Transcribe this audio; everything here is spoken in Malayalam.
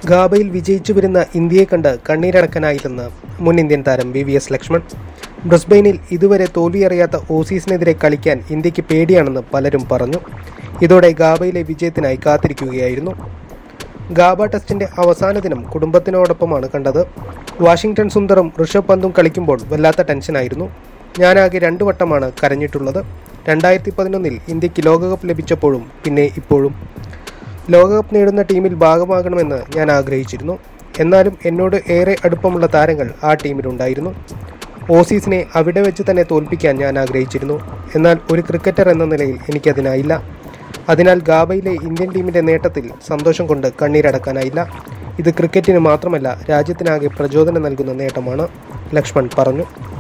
ഗാബയിൽ വിജയിച്ചു വരുന്ന ഇന്ത്യയെ കണ്ട് കണ്ണീരടക്കാനായില്ലെന്ന് മുൻ ഇന്ത്യൻ താരം വി വി എസ് ലക്ഷ്മൺ ബ്രിസ്ബെയിനിൽ ഇതുവരെ തോൽവിയറിയാത്ത ഓസീസിനെതിരെ കളിക്കാൻ ഇന്ത്യക്ക് പേടിയാണെന്ന് പലരും പറഞ്ഞു ഇതോടെ ഗാബയിലെ വിജയത്തിനായി കാത്തിരിക്കുകയായിരുന്നു ഗാബ ടെസ്റ്റിന്റെ അവസാന ദിനം കുടുംബത്തിനോടൊപ്പമാണ് കണ്ടത് വാഷിംഗ്ടൺ സുന്ദറും ഋഷഭ് പന്തും കളിക്കുമ്പോൾ വല്ലാത്ത ടെൻഷനായിരുന്നു ഞാനാകെ രണ്ടു വട്ടമാണ് കരഞ്ഞിട്ടുള്ളത് രണ്ടായിരത്തി പതിനൊന്നിൽ ഇന്ത്യക്ക് ലോകകപ്പ് ലഭിച്ചപ്പോഴും പിന്നെ ഇപ്പോഴും ലോകകപ്പ് നേടുന്ന ടീമിൽ ഭാഗമാകണമെന്ന് ഞാൻ ആഗ്രഹിച്ചിരുന്നു എന്നാലും എന്നോട് ഏറെ അടുപ്പമുള്ള താരങ്ങൾ ആ ടീമിലുണ്ടായിരുന്നു ഓസീസിനെ അവിടെ വെച്ച് തന്നെ തോൽപ്പിക്കാൻ ഞാൻ ആഗ്രഹിച്ചിരുന്നു എന്നാൽ ഒരു ക്രിക്കറ്റർ എന്ന നിലയിൽ എനിക്കതിനായില്ല അതിനാൽ ഗാബയിലെ ഇന്ത്യൻ ടീമിന്റെ നേട്ടത്തിൽ സന്തോഷം കൊണ്ട് കണ്ണീരടക്കാനായില്ല ഇത് ക്രിക്കറ്റിന് മാത്രമല്ല രാജ്യത്തിനാകെ പ്രചോദനം നൽകുന്ന നേട്ടമാണ് ലക്ഷ്മൺ പറഞ്ഞു